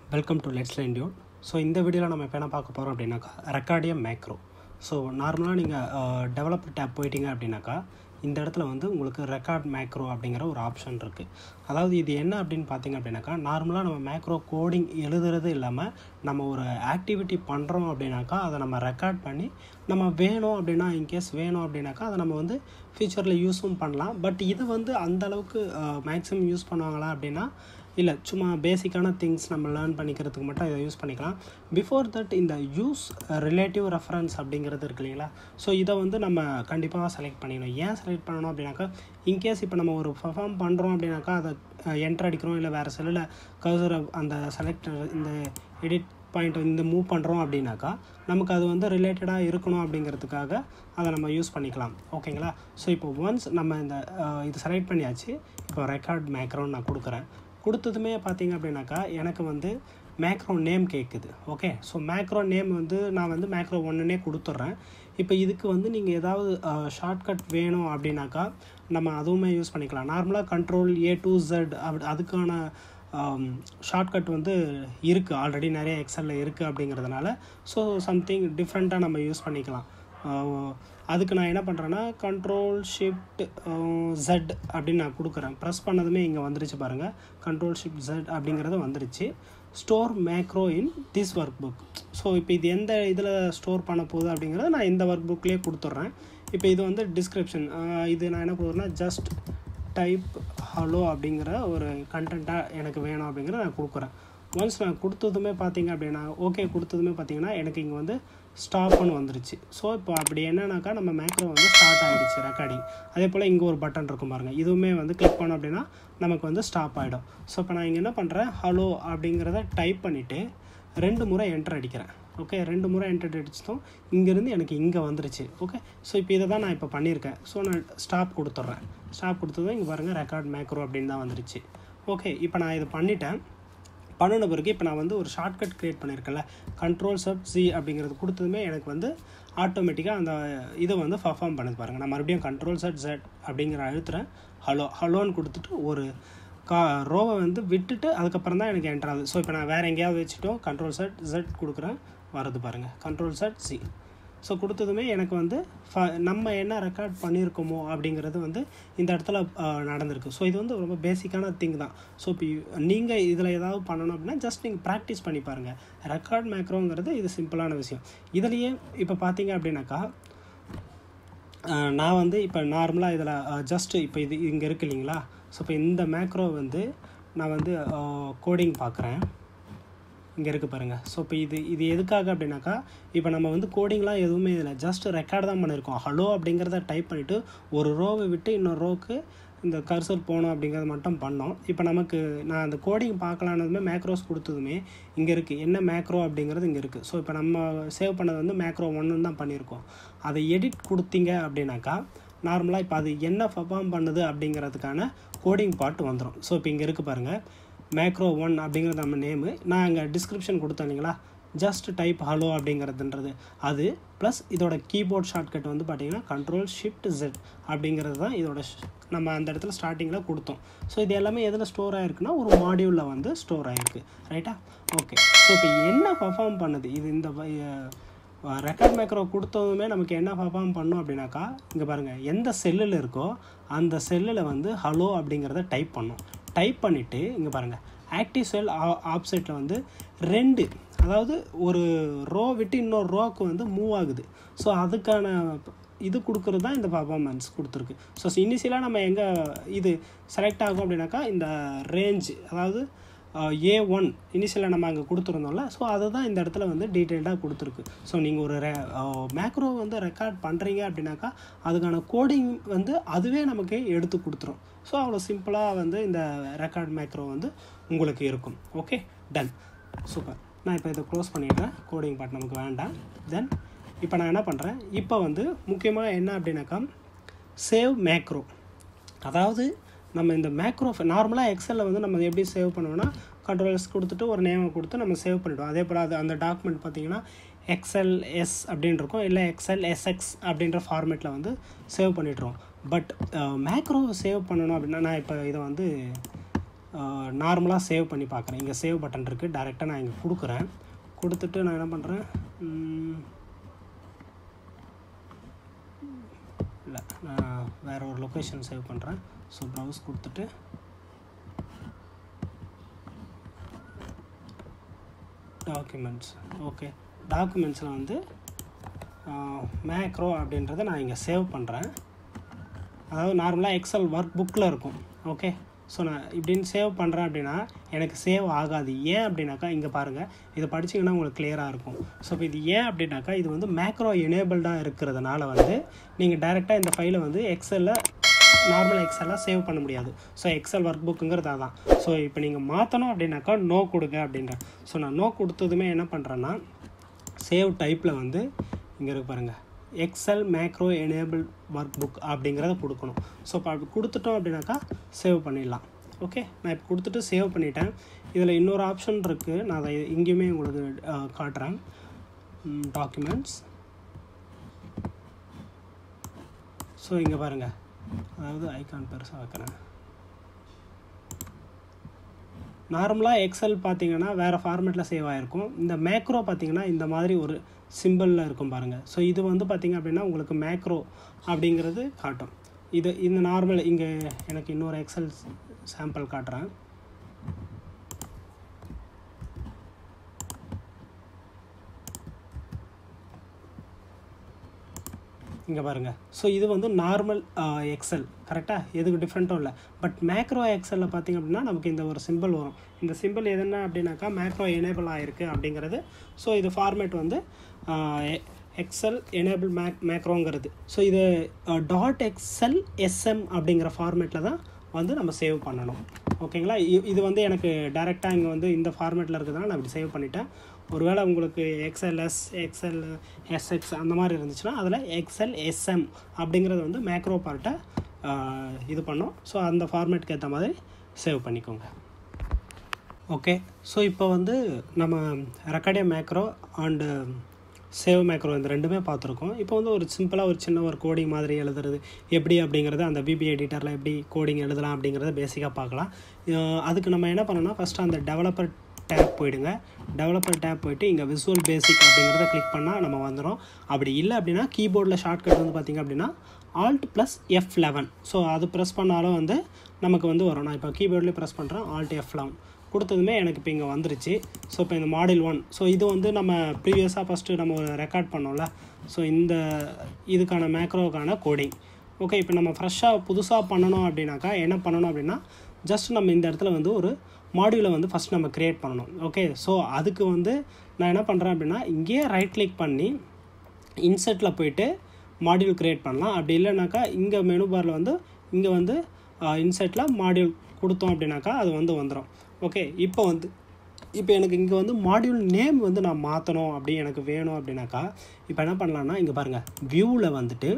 welcome to let's line dude so இந்த வீடியோவில் நம்ம இப்போ என்ன பார்க்க போகிறோம் அப்படின்னாக்கா ரெக்கார்டியம் மேக்ரோ ஸோ நார்மலாக நீங்கள் டெவலப்பர் டேப் போயிட்டீங்க அப்படின்னாக்கா இந்த இடத்துல வந்து உங்களுக்கு ரெக்கார்ட் மேக்ரோ அப்படிங்கிற ஒரு ஆப்ஷன் இருக்குது அதாவது இது என்ன அப்படின்னு பார்த்தீங்க அப்படின்னாக்கா நார்மலாக நம்ம மேக்ரோ கோடிங் எழுதுறது இல்லாமல் நம்ம ஒரு ஆக்டிவிட்டி பண்ணுறோம் அப்படின்னாக்கா அதை நம்ம ரெக்கார்ட் பண்ணி நம்ம வேணும் அப்படின்னா இன்கேஸ் வேணும் அப்படின்னாக்கா அதை நம்ம வந்து ஃப்யூச்சரில் யூஸும் பண்ணலாம் பட் இது வந்து அந்த அளவுக்கு மேக்ஸிமம் யூஸ் பண்ணுவாங்களா அப்படின்னா இல்லை சும்மா பேசிக்கான திங்ஸ் நம்ம லேர்ன் பண்ணிக்கிறதுக்கு மட்டும் இதை யூஸ் பண்ணிக்கலாம் பிஃபோர் தட் இந்த யூஸ் ரிலேட்டிவ் ரெஃபரன்ஸ் அப்படிங்கிறது இருக்கு இல்லைங்களா ஸோ இதை வந்து நம்ம கண்டிப்பாக செலக்ட் பண்ணிக்கணும் ஏன் செலக்ட் பண்ணணும் அப்படின்னாக்கா இன்கேஸ் இப்போ நம்ம ஒரு பர்ஃபார்ம் பண்ணுறோம் அப்படின்னாக்கா அதை என்ட்ரு அடிக்கிறோம் இல்லை வேறு செல்லில் கர்சரை அந்த செலக்ட் இந்த எடிட் பாயிண்ட் இந்த மூவ் பண்ணுறோம் அப்படின்னாக்கா நமக்கு அது வந்து ரிலேட்டடாக இருக்கணும் அப்படிங்கிறதுக்காக அதை நம்ம யூஸ் பண்ணிக்கலாம் ஓகேங்களா ஸோ இப்போ ஒன்ஸ் நம்ம இந்த இது செலக்ட் பண்ணியாச்சு இப்போ ரெக்கார்ட் மேக்ரோன்னு நான் கொடுக்குறேன் கொடுத்ததுமே பார்த்தீங்க அப்படின்னாக்கா எனக்கு வந்து மேக்ரோ நேம் கேட்குது ஓகே ஸோ மேக்ரோ நேம் வந்து நான் வந்து மேக்ரோ ஒன்றுனே கொடுத்துட்றேன் இப்போ இதுக்கு வந்து நீங்கள் ஏதாவது ஷார்ட்கட் வேணும் அப்படின்னாக்கா நம்ம அதுவுமே யூஸ் பண்ணிக்கலாம் நார்மலாக கண்ட்ரோல் ஏ டு ஜெட் அப்படி அதுக்கான ஷார்ட்கட் வந்து இருக்குது ஆல்ரெடி நிறைய எக்ஸலில் இருக்குது அப்படிங்கிறதுனால ஸோ சம்திங் டிஃப்ரெண்ட்டாக நம்ம யூஸ் பண்ணிக்கலாம் அதுக்கு நான் என்ன பண்ணுறேன்னா கண்ட்ரோல் ஷிஃப்ட் ஜெட் அப்படின்னு நான் கொடுக்குறேன் ப்ரெஸ் பண்ணதுமே இங்கே வந்துருச்சு பாருங்கள் கண்ட்ரோல் ஷிஃப்ட் ஜெட் அப்படிங்கிறது வந்துருச்சு store macro in this workbook so இப்போ இது எந்த இதில் ஸ்டோர் பண்ண போகுது அப்படிங்கிறத நான் இந்த ஒர்க் புக்லேயே கொடுத்துட்றேன் இப்போ இது வந்து டிஸ்கிரிப்ஷன் இது நான் என்ன கொடுக்குறேன்னா ஜஸ்ட் டைப் ஹலோ அப்படிங்கிற ஒரு கண்டென்ட்டாக எனக்கு வேணும் அப்படிங்கிறத நான் கொடுக்குறேன் ஒன்ஸ் நான் கொடுத்ததுமே பார்த்தீங்க அப்படின்னா ஓகே கொடுத்ததுமே பார்த்தீங்கன்னா எனக்கு இங்கே வந்து ஸ்டாப்னு வந்துருச்சு ஸோ இப்போ அப்படி என்னன்னாக்கா நம்ம மேக்ரோ வந்து ஸ்டார்ட் ஆகிடுச்சு ரெக்கார்டிங் அதே போல் இங்கே ஒரு பட்டன் இருக்கும் பாருங்கள் இதுவுமே வந்து கிளிக் பண்ணோம் அப்படின்னா நமக்கு வந்து ஸ்டாப் ஆகிடும் ஸோ இப்போ நான் இங்கே என்ன பண்ணுறேன் ஹலோ அப்படிங்கிறத டைப் பண்ணிவிட்டு ரெண்டு முறை என்டர் அடிக்கிறேன் ஓகே ரெண்டு முறை என்டர் அடிச்சிட்டோம் இங்கேருந்து எனக்கு இங்கே வந்துருச்சு ஓகே ஸோ இப்போ இதை தான் நான் இப்போ பண்ணியிருக்கேன் ஸோ நான் ஸ்டாப் கொடுத்துட்றேன் ஸ்டாப் கொடுத்ததும் இங்கே பாருங்கள் ரெக்கார்ட் மேக்ரோ அப்படின்னு தான் வந்துருச்சு ஓகே இப்போ நான் இதை பண்ணிட்டேன் பண்ணின பிறகு இப்போ நான் வந்து ஒரு ஷார்ட்கட் க்ரியேட் பண்ணியிருக்கேன்ல கண்ட்ரோல் சப் சி அப்படிங்கிறது கொடுத்ததுமே எனக்கு வந்து ஆட்டோமேட்டிக்காக அந்த இதை வந்து பர்ஃபார்ம் பண்ணது பாருங்கள் நான் மறுபடியும் கண்ட்ரோல் செட் ஜெட் அப்படிங்கிற அழுத்துறேன் ஹலோ ஹலோன்னு கொடுத்துட்டு ஒரு கா ரோவை வந்து விட்டுட்டு அதுக்கப்புறம் தான் எனக்கு என்ட்ரு ஆகுது ஸோ இப்போ நான் வேறு எங்கேயாவது வச்சுட்டோம் கண்ட்ரோல் செட் ஜெட் கொடுக்குறேன் வருது பாருங்கள் கண்ட்ரோல் செட் சி ஸோ கொடுத்ததுமே எனக்கு வந்து ஃப நம்ம என்ன ரெக்கார்ட் பண்ணியிருக்கோமோ அப்படிங்கிறது வந்து இந்த இடத்துல நடந்திருக்கு ஸோ இது வந்து ரொம்ப பேசிக்கான திங் தான் ஸோ இப்போ நீங்கள் இதில் ஏதாவது பண்ணணும் அப்படின்னா ஜஸ்ட் நீங்கள் ப்ராக்டிஸ் பண்ணி பாருங்கள் ரெக்கார்ட் மேக்ரோங்கிறது இது சிம்பிளான விஷயம் இதுலேயே இப்போ பார்த்தீங்க அப்படின்னாக்கா நான் வந்து இப்போ நார்மலாக இதில் ஜஸ்ட்டு இப்போ இது இங்கே இருக்கு இல்லைங்களா ஸோ இப்போ இந்த மேக்ரோ வந்து நான் வந்து கோடிங் பார்க்குறேன் இங்கே இருக்குது பாருங்கள் ஸோ இப்போ இது இது எதுக்காக அப்படின்னாக்கா இப்போ நம்ம வந்து கோடிங்லாம் எதுவுமே இல்லை ஜஸ்ட் ரெக்கார்ட் தான் பண்ணியிருக்கோம் ஹலோ அப்படிங்கிறத டைப் பண்ணிவிட்டு ஒரு ரோவை விட்டு இன்னொரு ரோவுக்கு இந்த கர்சர் போகணும் அப்படிங்கிறத மட்டும் பண்ணோம் இப்போ நமக்கு நான் அந்த கோடிங் பார்க்கலானதுமே மேக்ரோஸ் கொடுத்ததுமே இங்கே இருக்குது என்ன மேக்ரோ அப்படிங்கிறது இங்கே இருக்குது ஸோ இப்போ நம்ம சேவ் பண்ணது வந்து மேக்ரோ ஒன்று தான் பண்ணியிருக்கோம் அதை எடிட் கொடுத்தீங்க அப்படின்னாக்கா நார்மலாக இப்போ அது என்ன பர்ஃபார்ம் பண்ணுது அப்படிங்கிறதுக்கான கோடிங் பார்ட் வந்துடும் ஸோ இப்போ இங்கே இருக்குது பாருங்கள் மேக்ரோ ஒன் அப்படிங்கிறது நம்ம நேமு நான் அங்கே டிஸ்கிரிப்ஷன் கொடுத்தேன் இல்லைங்களா ஜஸ்ட் டைப் ஹலோ அப்படிங்கிறதுன்றது அது ப்ளஸ் இதோட கீபோர்ட் ஷார்ட்கட் வந்து பார்த்திங்கன்னா கண்ட்ரோல் ஷிஃப்ட் ஜெட் அப்படிங்கிறது தான் இதோட நம்ம அந்த இடத்துல ஸ்டார்டிங்கில் கொடுத்தோம் ஸோ இது எல்லாமே எதில் ஸ்டோர் ஆகிருக்குன்னா ஒரு மாடியூலில் வந்து ஸ்டோர் ஆகிருக்கு ரைட்டா ஓகே ஸோ இப்போ என்ன பர்ஃபார்ம் பண்ணுது இது இந்த ரெக்கார்ட் மேக்கரோ கொடுத்ததுமே நமக்கு என்ன பர்ஃபார்ம் பண்ணும் அப்படின்னாக்கா இங்கே பாருங்கள் எந்த செல்லில் இருக்கோ அந்த செல்லில் வந்து ஹலோ அப்படிங்கிறத டைப் பண்ணும் டைப் பண்ணிவிட்டு இங்கே பாருங்கள் ஆக்டிவ் செல் ஆப்செட்டில் வந்து ரெண்டு அதாவது ஒரு ரோ விட்டு இன்னொரு ரோக்கு வந்து மூவ் ஆகுது ஸோ அதுக்கான இது கொடுக்குறது தான் இந்த பர்ஃபார்மன்ஸ் கொடுத்துருக்கு ஸோ இனிஷியலாக நம்ம எங்கே இது செலக்ட் ஆகும் அப்படின்னாக்கா இந்த ரேஞ்ச் அதாவது ஏ ஒன் இனிஷியலாக நம்ம அங்கே கொடுத்துருந்தோம்ல ஸோ அதை தான் இந்த இடத்துல வந்து டீட்டெயில்டாக கொடுத்துருக்கு ஸோ நீங்கள் ஒரு ரெ மேக்ரோ வந்து ரெக்கார்ட் பண்ணுறீங்க அப்படின்னாக்கா அதுக்கான கோடிங் வந்து அதுவே நமக்கு எடுத்து கொடுத்துரும் ஸோ அவ்வளோ சிம்பிளாக வந்து இந்த ரெக்கார்ட் மேக்ரோ வந்து உங்களுக்கு இருக்கும் ஓகே டன் சூப்பர் நான் இப்போ இதை க்ளோஸ் பண்ணிடுறேன் கோடிங் பார்ட் நமக்கு வேண்டாம் தென் இப்போ நான் என்ன பண்ணுறேன் இப்போ வந்து முக்கியமாக என்ன அப்படின்னாக்கா சேவ் மேக்ரோ அதாவது நம்ம இந்த மேக்ரோ நார்மலாக எக்ஸலில் வந்து நம்ம எப்படி சேவ் பண்ணுவோம்னா கண்ட்ரோல்ஸ் கொடுத்துட்டு ஒரு நேமை கொடுத்து நம்ம சேவ் பண்ணிவிடுவோம் அதே போல் அது அந்த டாக்குமெண்ட் பார்த்திங்கன்னா எக்ஸ்எல் எஸ் அப்படின்னு இருக்கும் இல்லை எக்ஸ்எல் எஸ்எக்ஸ் அப்படின்ற ஃபார்மேட்டில் வந்து சேவ் பண்ணிட்டுருவோம் பட் மேக்ரோ சேவ் பண்ணணும் அப்படின்னா நான் இப்போ இதை வந்து நார்மலாக சேவ் பண்ணி பார்க்குறேன் இங்கே சேவ் பட்டன் இருக்குது டேரெக்டாக நான் இங்கே கொடுக்குறேன் கொடுத்துட்டு நான் என்ன பண்ணுறேன் இல்லை நான் வேறு ஒரு லொக்கேஷன் சேவ் பண்ணுறேன் ஸோ ப்ரௌஸ் கொடுத்துட்டு டாக்குமெண்ட்ஸ் ஓகே டாக்குமெண்ட்ஸில் வந்து மேக்ரோ அப்படின்றத நான் இங்கே சேவ் பண்ணுறேன் அதாவது நார்மலாக எக்ஸல் ஒர்க் புக்கில் இருக்கும் ஓகே ஸோ நான் இப்படின்னு சேவ் பண்ணுறேன் அப்படின்னா எனக்கு சேவ் ஆகாது ஏன் அப்படின்னாக்கா இங்கே பாருங்கள் இதை படிச்சிங்கன்னா உங்களுக்கு கிளியராக இருக்கும் ஸோ இப்போ இது ஏன் அப்படின்னாக்கா இது வந்து மேக்ரோ எனேபிள்டாக இருக்கிறதுனால வந்து நீங்கள் டைரெக்டாக இந்த ஃபைலை வந்து எக்ஸலில் நார்மல் எக்ஸலில் சேவ் பண்ண முடியாது ஸோ எக்ஸல் ஒர்க் புக்குங்கிறது அதான் ஸோ இப்போ நீங்கள் மாற்றணும் அப்படின்னாக்கா நோ கொடுங்க அப்படின்றேன் ஸோ நான் நோ கொடுத்ததுமே என்ன பண்ணுறேன்னா சேவ் டைப்பில் வந்து இங்கே இருக்கு பாருங்கள் Excel macro enable workbook அப்படிங்கிறத கொடுக்கணும் ஸோ இப்போ அப்படி கொடுத்துட்டோம் அப்படின்னாக்கா சேவ் பண்ணிடலாம் ஓகே நான் இப்போ கொடுத்துட்டு சேவ் பண்ணிட்டேன் இதில் இன்னொரு ஆப்ஷன் இருக்குது நான் அதை இங்கேயுமே உங்களுக்கு காட்டுறேன் டாக்குமெண்ட்ஸ் ஸோ இங்கே பாருங்கள் அதாவது ஐகான் பெருசாக வைக்கிறேன் நார்மலாக எக்ஸல் பார்த்தீங்கன்னா வேறு ஃபார்மேட்டில் சேவ் ஆகிருக்கும் இந்த மேக்ரோ பார்த்தீங்கன்னா இந்த மாதிரி ஒரு சிம்பிளில் இருக்கும் பாருங்கள் ஸோ இது வந்து பார்த்திங்க அப்படின்னா உங்களுக்கு மேக்ரோ அப்படிங்கிறது காட்டும் இது இந்த நார்மல் இங்கே எனக்கு இன்னொரு எக்ஸல் சாம்பிள் காட்டுறேன் இங்கே பாருங்கள் ஸோ இது வந்து நார்மல் எக்ஸல் கரெக்டாக எதுக்கு டிஃப்ரெண்ட்டும் இல்லை பட் மேக்ரோ எக்ஸலில் பார்த்திங்க அப்படின்னா நமக்கு இந்த ஒரு சிம்பிள் வரும் இந்த சிம்பிள் எதுனா அப்படின்னாக்கா மேக்ரோ எனேபிள் ஆகிருக்கு அப்படிங்கிறது ஸோ இது ஃபார்மேட் வந்து எக்ஸல் எனேபிள் மேக் மேக்ரோங்கிறது ஸோ இது டாட் எக்ஸல் எஸ்எம் அப்படிங்கிற ஃபார்மேட்டில் தான் வந்து நம்ம சேவ் பண்ணணும் ஓகேங்களா இது வந்து எனக்கு டேரெக்டாக இங்கே வந்து இந்த ஃபார்மேட்டில் இருக்கிறதுனால நான் இப்படி சேவ் பண்ணிட்டேன் ஒருவேளை உங்களுக்கு எக்ஸ்எல்எஸ் எக்ஸ்எல் எஸ்எக்ஸ் அந்த மாதிரி இருந்துச்சுன்னா அதில் எக்ஸ்எல் எஸ்எம் அப்படிங்கிறது வந்து மேக்ரோ பார்ட்டை இது பண்ணோம் ஸோ அந்த ஃபார்மேட்டுக்கு ஏற்ற மாதிரி சேவ் பண்ணிக்கோங்க ஓகே ஸோ இப்போ வந்து நம்ம ரெக்கார்டிய மேக்ரோ அண்டு சேவ் மேக்ரோ இந்த ரெண்டுமே பார்த்துருக்கோம் இப்போ வந்து ஒரு சிம்பிளாக ஒரு சின்ன ஒரு கோடிங் மாதிரி எழுதுறது எப்படி அப்படிங்கிறது அந்த பிபி எடிட்டரில் எப்படி கோடிங் எழுதலாம் அப்படிங்கிறத பேசிக்காக பார்க்கலாம் அதுக்கு நம்ம என்ன பண்ணோம்னா ஃபஸ்ட்டு அந்த டெவலப்பர் டேப் போயிடுங்க டெவலப்பர் டேப் போயிட்டு இங்கே விசுவல் பேசிக் அப்படிங்கிறத கிளிக் பண்ணால் நம்ம வந்துடும் அப்படி இல்லை அப்படின்னா கீபோர்டில் ஷார்ட்கட் வந்து பார்த்திங்க அப்படின்னா alt plus F eleven so அது ப்ரெஸ் பண்ணாலும் வந்து நமக்கு வந்து வரும் நான் இப்போ கீபோர்ட்லேயே ப்ரெஸ் பண்ணுறேன் ஆல்ட் எஃப் லெவன் கொடுத்ததுமே எனக்கு இப்போ இங்கே வந்துருச்சு ஸோ இப்போ இந்த மாடல் ஒன் ஸோ இது வந்து நம்ம ப்ரீவியஸாக ஃபஸ்ட்டு நம்ம ஒரு ரெக்கார்ட் பண்ணோம்ல ஸோ இந்த இதுக்கான மேக்ரோவுக்கான கோடிங் ஓகே இப்போ நம்ம ஃப்ரெஷ்ஷாக புதுசாக பண்ணணும் அப்படின்னாக்கா என்ன பண்ணணும் அப்படின்னா ஜஸ்ட் நம்ம இந்த இடத்துல வந்து ஒரு மாடியூலை வந்து ஃபஸ்ட் நம்ம க்ரியேட் பண்ணணும் ஓகே ஸோ அதுக்கு வந்து நான் என்ன பண்ணுறேன் அப்படின்னா இங்கேயே ரைட் கிளிக் பண்ணி இன்செட்டில் போயிட்டு மாடியூல் க்ரியேட் பண்ணலாம் அப்படி இல்லைனாக்கா இங்கே மெனு பாரில் வந்து இங்கே வந்து இன்செட்டில் மாடியூல் கொடுத்தோம் அப்படின்னாக்கா அது வந்து வந்துடும் ஓகே இப்போ வந்து இப்போ எனக்கு இங்கே வந்து மாடியூல் நேம் வந்து நான் மாற்றணும் அப்படி எனக்கு வேணும் அப்படின்னாக்கா இப்போ என்ன பண்ணலான்னா இங்கே பாருங்கள் வியூவில் வந்துட்டு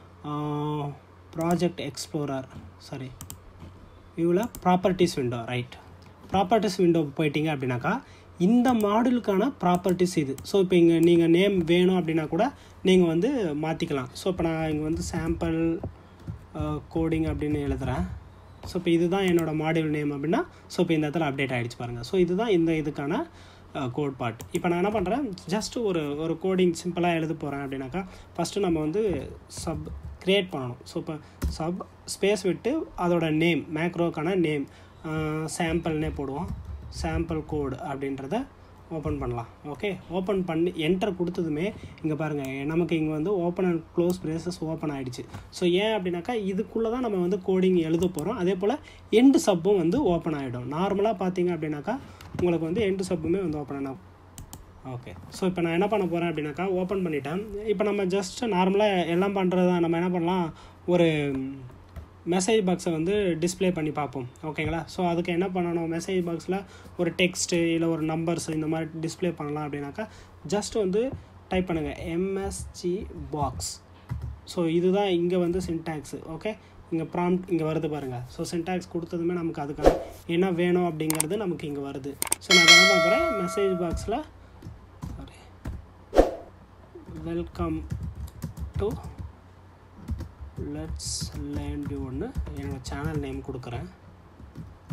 ப்ராஜெக்ட் எக்ஸ்ப்ளோரர் சாரி வியூவில் properties window right properties window போயிட்டீங்க அப்படின்னாக்கா இந்த மாடலுக்கான ப்ராப்பர்ட்டிஸ் இது ஸோ இப்போ இங்கே நீங்கள் நேம் வேணும் அப்படின்னா கூட நீங்கள் வந்து மாற்றிக்கலாம் ஸோ இப்போ நான் இங்கே வந்து சாம்பிள் கோடிங் அப்படின்னு எழுதுகிறேன் ஸோ இப்போ இதுதான் என்னோடய மாடியூல் நேம் அப்படின்னா ஸோ இப்போ இந்த இடத்துல அப்டேட் ஆகிடுச்சு பாருங்கள் ஸோ இதுதான் இந்த இதுக்கான கோட் பார்ட் இப்போ நான் என்ன பண்ணுறேன் ஜஸ்ட் ஒரு ஒரு கோடிங் சிம்பிளாக எழுத போகிறேன் அப்படின்னாக்கா ஃபஸ்ட்டு நம்ம வந்து சப் க்ரியேட் பண்ணணும் ஸோ இப்போ சப் ஸ்பேஸ் விட்டு அதோட நேம் மேக்ரோக்கான நேம் சாம்பிள்னே போடுவோம் சாம்பிள் கோடு அப்படின்றத ஓப்பன் பண்ணலாம் ஓகே ஓப்பன் பண்ணி என்டர் கொடுத்ததுமே இங்கே பாருங்கள் நமக்கு இங்கே வந்து open and close braces open ஆகிடுச்சு ஸோ ஏன் அப்படின்னாக்கா இதுக்குள்ளே தான் நம்ம வந்து கோடிங் எழுத போகிறோம் அதே போல் எண்டு சப்பும் வந்து ஓப்பன் ஆகிடும் நார்மலாக பார்த்தீங்க அப்படின்னாக்கா உங்களுக்கு வந்து எண்டு சப்புமே வந்து ஓப்பன் ஆகும் ஓகே ஸோ இப்போ நான் என்ன பண்ண போகிறேன் அப்படின்னாக்கா ஓப்பன் பண்ணிட்டேன் இப்போ நம்ம ஜஸ்ட் நார்மலாக எல்லாம் பண்ணுறது தான் நம்ம என்ன பண்ணலாம் ஒரு மெசேஜ் பாக்ஸை வந்து டிஸ்பிளே பண்ணி பார்ப்போம் ஓகேங்களா ஸோ அதுக்கு என்ன பண்ணணும் மெசேஜ் பாக்ஸில் ஒரு டெக்ஸ்ட்டு இல்லை ஒரு நம்பர்ஸ் இந்த மாதிரி டிஸ்பிளே பண்ணலாம் அப்படின்னாக்கா ஜஸ்ட் வந்து டைப் பண்ணுங்கள் எம்எஸ்ஜி பாக்ஸ் ஸோ இதுதான் இங்கே வந்து சின்டாக்ஸு ஓகே இங்கே ப்ராம்ப்ட் இங்கே வருது பாருங்கள் ஸோ சின்டாக்ஸ் கொடுத்ததுமே நமக்கு அதுக்கான என்ன வேணும் அப்படிங்கிறது நமக்கு இங்கே வருது ஸோ நான் என்ன பார்க்குறேன் மெசேஜ் பாக்ஸில் sorry welcome to let's land ஒன்று என்னோடய சேனல் நேம் கொடுக்குறேன்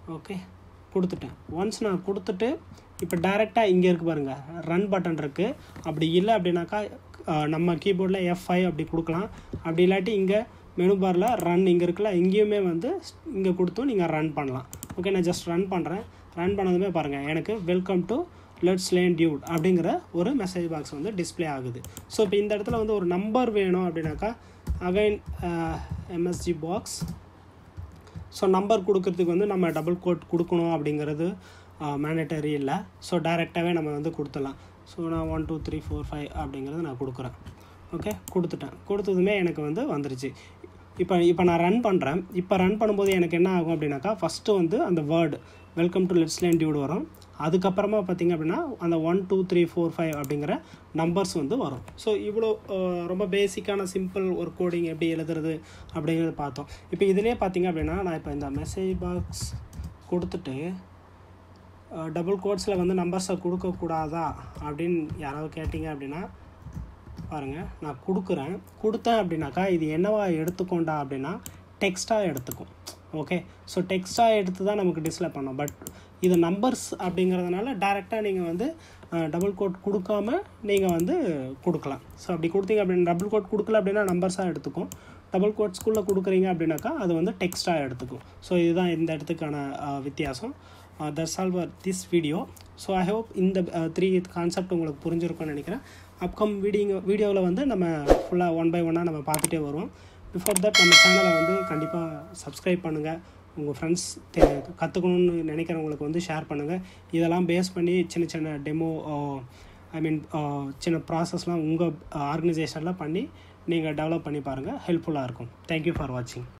ஓகே கொடுத்துட்டேன் ஒன்ஸ் நான் கொடுத்துட்டு இப்போ டைரெக்டாக இங்கே இருக்குது பாருங்கள் ரன் பட்டன் இருக்குது அப்படி இல்லை அப்படின்னாக்கா அஹ், நம்ம கீபோர்டில் எஃப் ஃபைவ் அப்படி கொடுக்கலாம் அப்படி இல்லாட்டி இங்கே மெனு பாரில் ரன் இங்கே இருக்குல்ல இங்கேயுமே வந்து இங்கே கொடுத்தும் நீங்கள் ரன் பண்ணலாம் ஓகே நான் ஜஸ்ட் ரன் பண்ணுறேன் ரன் பண்ணதுமே பாருங்கள் எனக்கு welcome to let's lane dude அப்படிங்கிற ஒரு மெசேஜ் பாக்ஸ் வந்து டிஸ்ப்ளே ஆகுது ஸோ இப்போ இந்த இடத்துல வந்து ஒரு நம்பர் வேணும் அப்படின்னாக்கா again MSG box so number கொடுக்கறதுக்கு வந்து நம்ம டபுள் கோட் கொடுக்கணும் அப்படிங்கிறது மேண்டட்டரி இல்லை ஸோ டைரெக்டாகவே நம்ம வந்து கொடுத்துடலாம் ஸோ நான் one two three four five அப்படிங்கிறது நான் கொடுக்குறேன் ஓகே கொடுத்துட்டேன் கொடுத்ததுமே எனக்கு வந்து வந்துருச்சு இப்போ இப்போ நான் ரன் பண்ணுறேன் இப்போ ரன் பண்ணும்போது எனக்கு என்ன ஆகும் அப்படின்னாக்கா ஃபஸ்ட்டு வந்து அந்த word welcome to let's lane dude வரும் அதுக்கப்புறமா பார்த்தீங்க அப்படின்னா அந்த one two three four five அப்படிங்கிற நம்பர்ஸ் வந்து வரும் ஸோ இவ்வளோ அஹ், ரொம்ப பேசிக்கான சிம்பிள் ஒரு கோடிங் எப்படி எழுதுறது அப்படிங்கிறத பார்த்தோம் இப்போ இதிலே பார்த்தீங்க அப்படின்னா நான் இப்போ இந்த மெசேஜ் பாக்ஸ் கொடுத்துட்டு டபுள் கோட்ஸில் வந்து நம்பர்ஸை கொடுக்கக்கூடாதா அப்படின்னு யாராவது கேட்டிங்க அப்படின்னா பாருங்கள் நான் கொடுக்குறேன் கொடுத்தேன் அப்படின்னாக்கா இது என்னவா எடுத்துக்கொண்டா அப்படின்னா டெக்ஸ்ட்டாக எடுத்துக்கும் ஓகே ஸோ டெக்ஸ்ட்டாக எடுத்து தான் நமக்கு டிஸ்பிளே பண்ணோம் பட் இது நம்பர்ஸ் அப்படிங்கிறதுனால டேரெக்டாக நீங்கள் வந்து டபுள் கோட் கொடுக்காம நீங்கள் வந்து கொடுக்கலாம் ஸோ அப்படி கொடுத்தீங்க அப்படின்னா டபுள் கோட் கொடுக்கல அப்படின்னா நம்பர்ஸாக எடுத்துக்கும் டபுள் கோட்ஸ்குள்ளே கொடுக்குறீங்க அப்படின்னாக்கா அது வந்து டெக்ஸ்ட்டாக எடுத்துக்கும் ஸோ இதுதான் இந்த இடத்துக்கான அஹ், வித்தியாசம் that's all for this video so I hope இந்த த்ரீ கான்செப்ட் உங்களுக்கு புரிஞ்சிருக்கும்னு நினைக்கிறேன் அப்கம் வீடியோ வீடியோவில் வந்து நம்ம ஃபுல்லாக ஒன் பை ஒன்னாக நம்ம பார்த்துட்டே வருவோம் பிஃபோர் தட் நம்ம சேனலை வந்து கண்டிப்பாக சப்ஸ்கிரைப் பண்ணுங்கள் உங்கள் ஃப்ரெண்ட்ஸ் கற்றுக்கணும்னு நினைக்கிறவங்களுக்கு வந்து ஷேர் பண்ணுங்கள் இதெல்லாம் பேஸ் பண்ணி சின்ன சின்ன டெமோ ஐ மீன் சின்ன ப்ராசஸ்லாம் உங்கள் ஆர்கனைசேஷனில் பண்ணி நீங்கள் டெவலப் பண்ணி பாருங்கள் ஹெல்ப்ஃபுல்லாக இருக்கும் தேங்க்யூ ஃபார் வாட்சிங்